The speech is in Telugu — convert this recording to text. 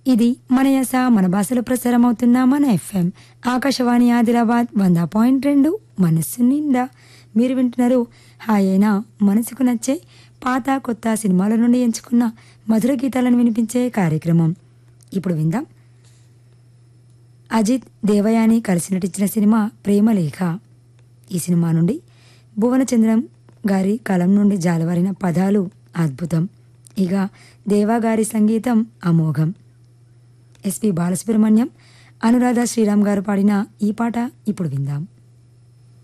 ఇది మన యస మన భాషలో ప్రసారం అవుతున్న మన ఎఫ్ఎం ఆకాశవాణి ఆదిలాబాద్ వంద పాయింట్ రెండు మనస్సు నిండా మీరు వింటున్నారు హాయ్ అయినా మనసుకు నచ్చే పాత కొత్త సినిమాల నుండి ఎంచుకున్న మధుర గీతాలను వినిపించే కార్యక్రమం ఇప్పుడు విందాం అజిత్ దేవయాని కలిసి నటించిన సినిమా ప్రేమలేఖ ఈ సినిమా నుండి భువనచంద్రం గారి కలం నుండి జాలవారిన పదాలు అద్భుతం ఇక దేవా గారి సంగీతం అమోఘం ఎస్పి బాలసుబ్రహ్మణ్యం అనురాధ శ్రీరామ్ గారు పాడిన ఈ పాట ఇప్పుడు విందాం